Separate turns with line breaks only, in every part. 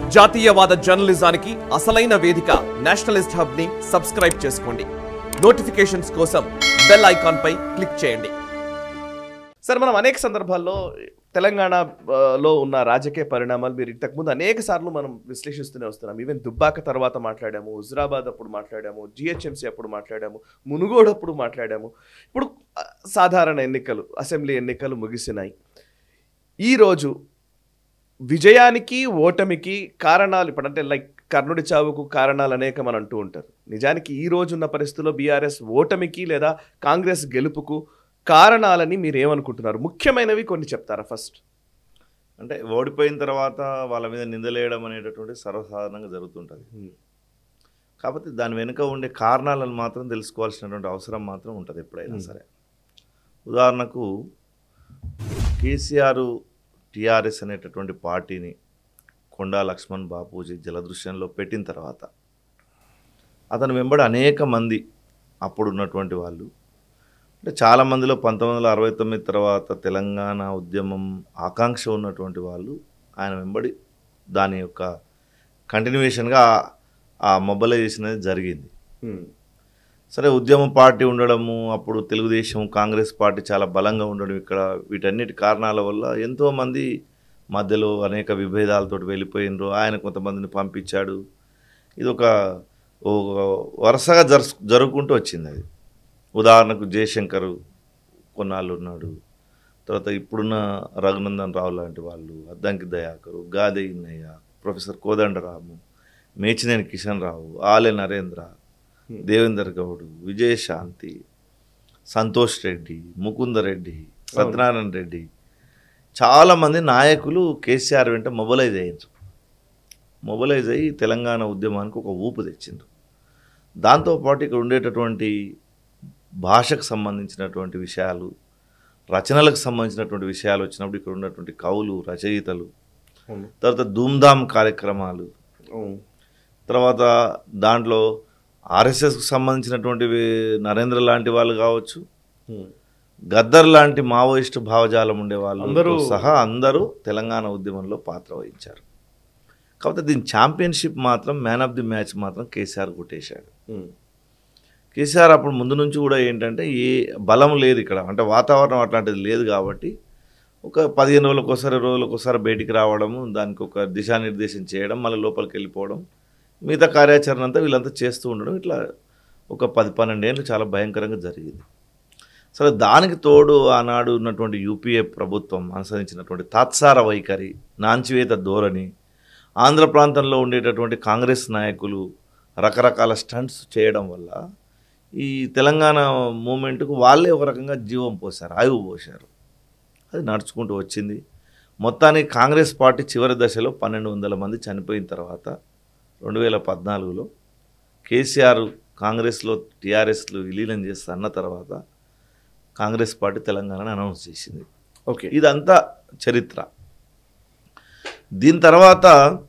జాతీయవాద జర్నలిజానికి అసలైన వేదిక నేషనలిస్ట్ హబ్ ని సబ్స్క్రైబ్ చేసుకోండి నోటిఫికేషన్స్ కోసం బెల్ ఐకాన్ పై క్లిక్ చేయండి సార్ మనం అనేక సందర్భాల్లో తెలంగాణ ఆ, లో ఉన్న రాజకీయ పరిణామాలు మీరు ఇంతకుముందు అనేక సార్లు మనం విశ్లేషిస్తూనే వస్తున్నాం ఈవెన్ దుబ్బాక తర్వాత మాట్లాడాము హుజరాబాద్ అప్పుడు మాట్లాడాము జిహెచ్ఎంసీ అప్పుడు మాట్లాడాము మునుగోడు అప్పుడు మాట్లాడాము ఇప్పుడు ఆ, సాధారణ ఎన్నికలు అసెంబ్లీ ఎన్నికలు ముగిసినాయి ఈరోజు విజయానికి ఓటమికి కారణాలు ఇప్పుడు అంటే లైక్ కర్ణుడి చావుకు కారణాలు అనేక మనం అంటూ ఉంటారు నిజానికి ఈ రోజు ఉన్న పరిస్థితుల్లో బీఆర్ఎస్ ఓటమికి లేదా కాంగ్రెస్ గెలుపుకు కారణాలని మీరు ఏమనుకుంటున్నారు ముఖ్యమైనవి కొన్ని చెప్తారా ఫస్ట్
అంటే ఓడిపోయిన తర్వాత వాళ్ళ మీద నిందలేయడం అనేటటువంటి సర్వసాధారణంగా జరుగుతుంటుంది కాకపోతే దాని వెనుక ఉండే కారణాలను మాత్రం తెలుసుకోవాల్సినటువంటి అవసరం మాత్రం ఉంటుంది ఎప్పుడైనా
Hmm.
సరే ఉదాహరణకు కేసీఆర్ టీఆర్ఎస్ అనేటటువంటి పార్టీని కొండా లక్ష్మణ్ బాపూజీ జలదృశ్యంలో పెట్టిన తర్వాత అతను వెంబడి అనేక మంది అప్పుడు ఉన్నటువంటి వాళ్ళు అంటే చాలా మందిలో పంతొమ్మిది వందల అరవై తొమ్మిది తర్వాత తెలంగాణ ఉద్యమం ఆకాంక్ష ఉన్నటువంటి వాళ్ళు ఆయన వెంబడి దాని యొక్క కంటిన్యూషన్గా ఆ మొబలైజేషన్ అనేది జరిగింది సరే ఉద్యమ పార్టీ ఉండడము అప్పుడు తెలుగుదేశం కాంగ్రెస్ పార్టీ చాలా బలంగా ఉండడం ఇక్కడ వీటన్నిటి కారణాల వల్ల ఎంతోమంది మధ్యలో అనేక విభేదాలతో వెళ్ళిపోయినరు ఆయన కొంతమందిని పంపించాడు ఇది ఒక ఒక వరుసగా జరు జరుపుకుంటూ వచ్చింది అది ఉదాహరణకు జయశంకర్ కొన్నాళ్ళు ఉన్నాడు తర్వాత ఇప్పుడున్న రఘునందన్ రావు లాంటి వాళ్ళు అద్దంకి దయాకరు గాదే ఇన్నయ్య ప్రొఫెసర్ కోదండరాము మేచినేని కిషన్ రావు ఆలె నరేంద్ర దేవేందర్ గౌడ్ విజయశాంతి సంతోష్ రెడ్డి ముకుందరెడ్డి సత్యనారాయణ రెడ్డి చాలామంది నాయకులు కేసీఆర్ వెంట మొబలైజ్ అయ్యారు మొబలైజ్ అయ్యి తెలంగాణ ఉద్యమానికి ఒక ఊపు తెచ్చిండ్రు దాంతోపాటు ఇక్కడ ఉండేటటువంటి భాషకు సంబంధించినటువంటి విషయాలు రచనలకు సంబంధించినటువంటి విషయాలు వచ్చినప్పుడు ఇక్కడ ఉన్నటువంటి కవులు రచయితలు తర్వాత ధూమ్ధామ్ కార్యక్రమాలు తర్వాత దాంట్లో ఆర్ఎస్ఎస్కి సంబంధించినటువంటి నరేంద్ర లాంటి వాళ్ళు కావచ్చు గద్దర్ లాంటి మావోయిస్టు భావజాలం ఉండే వాళ్ళు
అందరూ-
సహా అందరూ తెలంగాణ ఉద్యమంలో పాత్ర వహించారు కాకపోతే దీని ఛాంపియన్షిప్ మాత్రం మ్యాన్ ఆఫ్ ది మ్యాచ్ మాత్రం కేసీఆర్ కొట్టేశాడు కేసీఆర్ అప్పుడు ముందు నుంచి కూడా ఏంటంటే ఏ బలం లేదు ఇక్కడ అంటే వాతావరణం అట్లాంటిది లేదు కాబట్టి ఒక పదిహేను రోజులకు ఒకసారి రోజులకు ఒకసారి బయటికి రావడము దానికి ఒక దిశానిర్దేశం చేయడం మళ్ళీ లోపలికి వెళ్ళిపోవడం మిగతా కార్యాచరణ అంతా వీళ్ళంతా చేస్తూ ఉండడం ఇట్లా ఒక పది పన్నెండేళ్ళు చాలా భయంకరంగా జరిగింది సరే దానికి తోడు ఆనాడు ఉన్నటువంటి యూపీఏ ప్రభుత్వం అనుసరించినటువంటి తాత్సార వైఖరి నాంచివేత ధోరణి ఆంధ్ర ప్రాంతంలో ఉండేటటువంటి కాంగ్రెస్ నాయకులు రకరకాల స్టంట్స్ చేయడం వల్ల ఈ తెలంగాణ మూమెంట్కు వాళ్ళే ఒక రకంగా జీవం పోశారు ఆయువు పోశారు అది నడుచుకుంటూ వచ్చింది మొత్తానికి కాంగ్రెస్ పార్టీ చివరి దశలో పన్నెండు వందల మంది చనిపోయిన తర్వాత రెండు వేల పద్నాలుగులో కేసీఆర్ కాంగ్రెస్లో టీఆర్ఎస్లు విలీనం చేస్తా అన్న తర్వాత కాంగ్రెస్ పార్టీ తెలంగాణను అనౌన్స్ చేసింది
ఓకే
ఇదంతా చరిత్ర దీని తర్వాత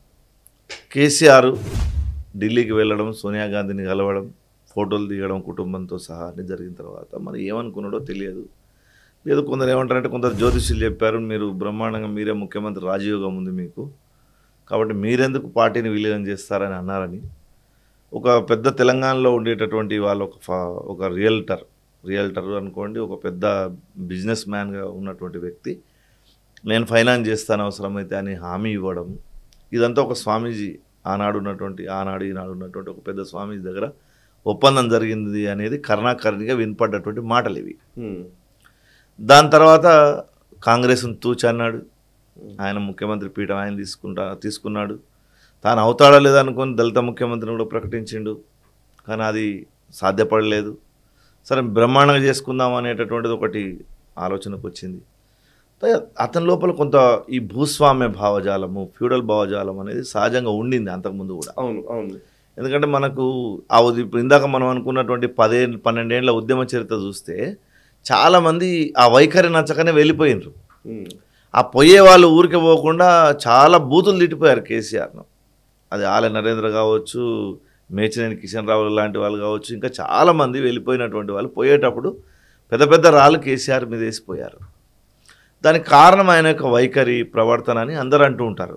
కేసీఆర్ ఢిల్లీకి వెళ్ళడం సోనియా గాంధీని కలవడం ఫోటోలు దిగడం కుటుంబంతో సహా అన్ని జరిగిన తర్వాత మరి ఏమనుకున్నాడో తెలియదు లేదు కొందరు ఏమంటారంటే కొందరు జ్యోతిష్యులు చెప్పారు మీరు బ్రహ్మాండంగా మీరే ముఖ్యమంత్రి రాజయోగం ఉంది మీకు కాబట్టి మీరెందుకు పార్టీని విలీనం చేస్తారని అన్నారని ఒక పెద్ద తెలంగాణలో ఉండేటటువంటి వాళ్ళు ఒక ఫా- ఒక రియల్టర్ రియల్టర్ అనుకోండి ఒక పెద్ద బిజినెస్ మ్యాన్గా ఉన్నటువంటి వ్యక్తి నేను ఫైనాన్స్ చేస్తాను అవసరమైతే అని హామీ ఇవ్వడం ఇదంతా ఒక స్వామీజీ ఆనాడు ఉన్నటువంటి ఆనాడు ఈనాడు ఉన్నటువంటి ఒక పెద్ద స్వామీజీ దగ్గర ఒప్పందం జరిగింది అనేది కర్ణాకర్ణిగా వినపడ్డటువంటి మాటలు ఇవి దాని తర్వాత కాంగ్రెస్ను తూచన్నాడు ఆయన ముఖ్యమంత్రి పీఠం ఆయన తీసుకుంటా తీసుకున్నాడు తాను అవుతాడా లేదా అనుకొని దళిత ముఖ్యమంత్రిని కూడా ప్రకటించిండు కానీ అది సాధ్యపడలేదు సరే బ్రహ్మాండంగా చేసుకుందాం అనేటటువంటిది ఒకటి ఆలోచనకు వచ్చింది త- అతని లోపల కొంత ఈ భూస్వామ్య భావజాలము ఫ్యూడల్ భావజాలం అనేది సహజంగా ఉండింది అంతకుముందు కూడా
అవును అవును
ఎందుకంటే మనకు ఆ ఉది- ఇప్పుడు ఇందాక మనం అనుకున్నటువంటి పదే పన్నెండేళ్ల ఉద్యమ చరిత్ర చూస్తే చాలామంది ఆ వైఖరి నచ్చకనే వెళ్ళిపోయినరు ఆ పోయే వాళ్ళు ఊరికే పోకుండా చాలా బూతులు తిట్టిపోయారు కేసీఆర్ను అది ఆలె నరేంద్ర కావచ్చు మేచినేని కిషన్ రావు లాంటి వాళ్ళు కావచ్చు ఇంకా చాలామంది వెళ్ళిపోయినటువంటి వాళ్ళు పోయేటప్పుడు పెద్ద పెద్ద రాళ్ళు కేసీఆర్ మీద వేసిపోయారు దానికి కారణం ఆయన యొక్క వైఖరి ప్రవర్తన అని అందరూ అంటూ ఉంటారు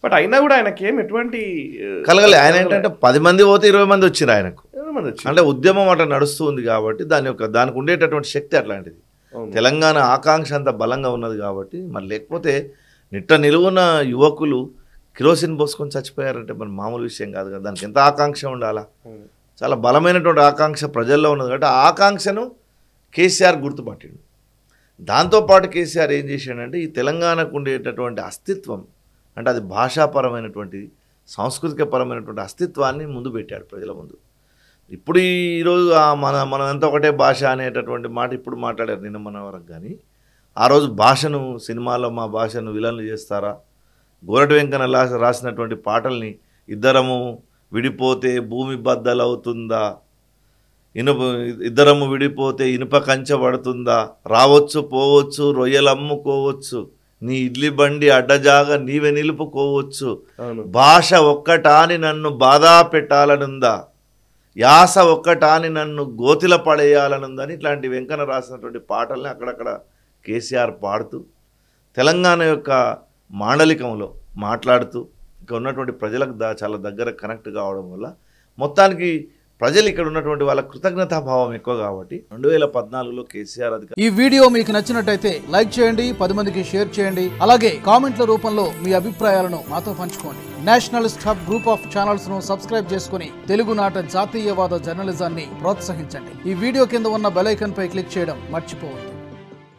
బట్ అయినా కూడా ఆయనకి ఏం ఎటువంటి ఆ,
కలగలే ఆయన ఏంటంటే పది మంది పోతే ఇరవై మంది వచ్చిరు ఆయనకు
ఎవరి మంది వచ్చింది?
అంటే ఉద్యమం అట్లా నడుస్తుంది కాబట్టి దాని యొక్క దానికి ఉండేటటువంటి శక్తి అట్లాంటిది
అవును.
తెలంగాణ ఆకాంక్ష అంత బలంగా ఉన్నది కాబట్టి మరి లేకపోతే నిట్ట నిలువున యువకులు కిరోసిన్ పోసుకొని చచ్చిపోయారంటే మరి మామూలు విషయం కాదు కదా దానికి ఎంత ఆకాంక్ష ఉండాలా
అవును.
చాలా బలమైనటువంటి ఆకాంక్ష ప్రజల్లో ఉన్నది కాబట్టి ఆ ఆకాంక్షను కేసీఆర్ గుర్తుపట్టిండు దాంతోపాటు కేసీఆర్ ఏం చేశాడంటే ఈ తెలంగాణకు ఉండేటటువంటి అస్తిత్వం అంటే అది భాషాపరమైనటువంటి సాంస్కృతిక పరమైనటువంటి అస్తిత్వాన్ని ముందు పెట్టాడు ప్రజల ముందు ఇప్పుడు ఈరోజు ఆ మన మనం ఎంత ఒకటే భాష అనేటటువంటి మాట ఇప్పుడు మాట్లాడారు నిన్న మన వరకు కానీ ఆ రోజు భాషను సినిమాలో మా భాషను విలన్లు చేస్తారా గోరటి వెంకన్న లా- రాసినటువంటి పాటల్ని ఇద్దరము విడిపోతే భూమి బద్దలవుతుందా ఇనుప ఇద్దరము విడిపోతే ఇనుప కంచె పడుతుందా రావచ్చు పోవచ్చు రొయ్యలు అమ్ముకోవచ్చు నీ ఇడ్లీ బండి అడ్డజాగా నీవే నిలుపుకోవచ్చు
అవును
భాష ఒక్కటాని నన్ను బాధ పెట్టాలనుందా యాస ఒక్కటాని నన్ను గోతిల పడేయాలనుందని ఇట్లాంటి వెంకన్న రాసినటువంటి పాటల్ని అక్కడక్కడ కేసీఆర్ పాడుతూ తెలంగాణ యొక్క మాండలికంలో మాట్లాడుతూ ఇక ఉన్నటువంటి ప్రజలకు దా చాలా దగ్గర కనెక్ట్ కావడం వల్ల మొత్తానికి ప్రజలు ఇక్కడ ఉన్నటువంటి వాళ్ళ కృతజ్ఞతాభావం ఎక్కువ కాబట్టి రెండు వేల పద్నాలుగులో కేసీఆర్ అధికారం
ఈ వీడియో మీకు నచ్చినట్టయితే లైక్ చేయండి పది మందికి షేర్ చేయండి అలాగే కామెంట్ల రూపంలో మీ అభిప్రాయాలను మాతో పంచుకోండి nationalist hub group of channels ను సబ్స్క్రైబ్ చేసుకుని తెలుగునాట జాతీయవాద జర్నలిజాన్ని ప్రోత్సహించండి ఈ వీడియో కింద ఉన్న బెల్ ఐకాన్ పై క్లిక్ చేయడం మర్చిపోవద్దు